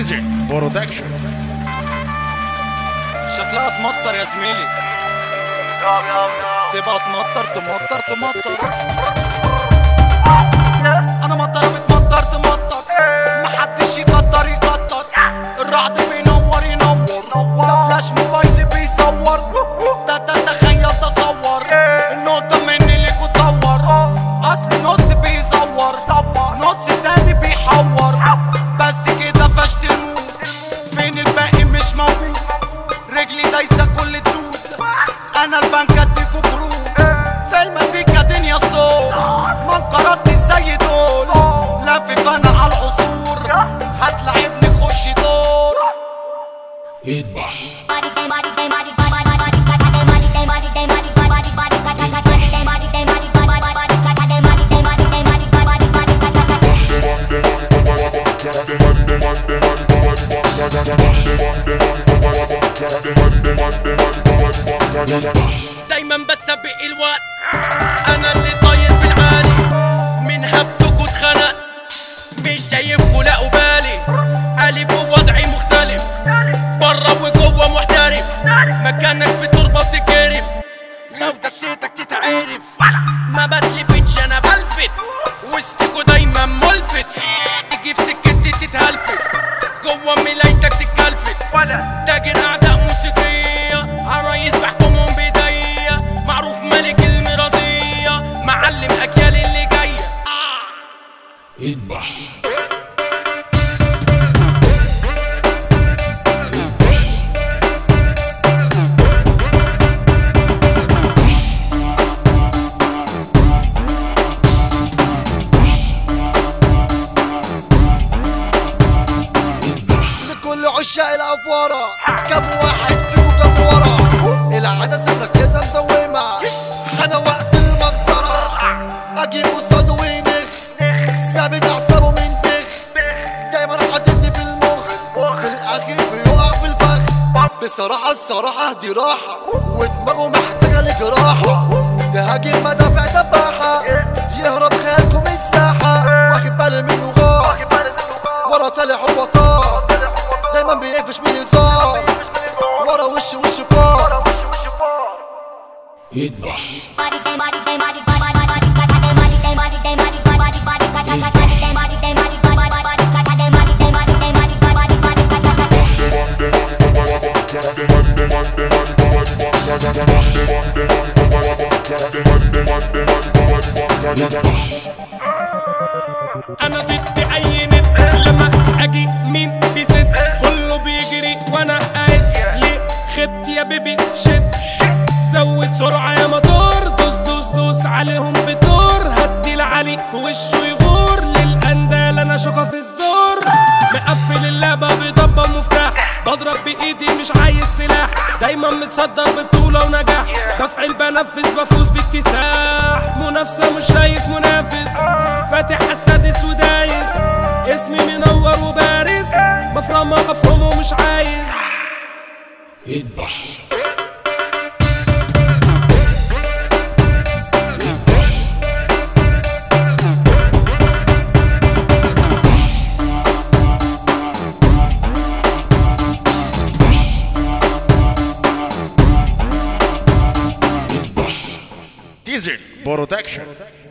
ديزل برودكشن شكلها تمطر يا زميلي سيبها تمطر تمطر تمطر انا مطر بتمطر تمطر محدش يقدر يقدر الرعد بينور ينور ده فلاش موبايل بيصور ده ده تخيل تصور النقطة مني ليك وطور اصل نص بيزور نص تاني بيحور بس كده فشت الموت فين الباقي مش موجود رجلي دايسة كل الدود انا البنك اديكوا كروت في المزيكا دنيا الصوت منقرات زي دول لافف انا على العصور هتلاعبني خش دور يذبح دايما بتسبق الوقت انا اللي طاير في العالي من هبتك واتخنق مش شايفكوا لا بالي الف ووضعي مختلف بره وجوه محترف مكانك في تربه بتتجرف لو دسيتك تتعرف ما بتلفتش انا بلفت وسطكوا دايما ملفت تيجي في سكتي تتهلفت جوه ملايتك تتكلفت تاجر اعداء موسيقيه عرايس بحكمهم بايديا معروف ملك المرازيه معلم اجيال اللي جايه يذبح لكل عشاق الافوره كم واحد فيكم كم ورا العدسه مركزه مسومه انا وقت المجزره اجي قصاده وينخ ثابت اعصابه من دخ دايما حاططني في المخ في الاخير بيقع في الفخ بصراحه الصراحه دي راحه ودماغه محتاجه لجراحه تهاجم مدافع دباحه يهرب خيالكم الساحه واخد بالي منه غار ورا طالع هو طار دايما بيقفش من هزار ورا وش وش فار يذبح انا ضد اي ند لما اجي مين بيسد كله بيجري وانا قاعد ليه خبت يا بيبي شد زود سرعة يا موتور دوس دوس دوس عليهم بدور هدي العلي في وشه يغور للاندال انا شوكة في الزور مقفل اللعبة بضبة مفتاح بضرب بايدي مش عايز سلاح دايما متصدر ببطولة ونجاح بفعل بنفذ بفوز باكتساح منافسة مش شايف منافس فاتح السادس ودايس اسمي منور وبارز بفرم افرم ومش عايز يذبح ديزل برودكشن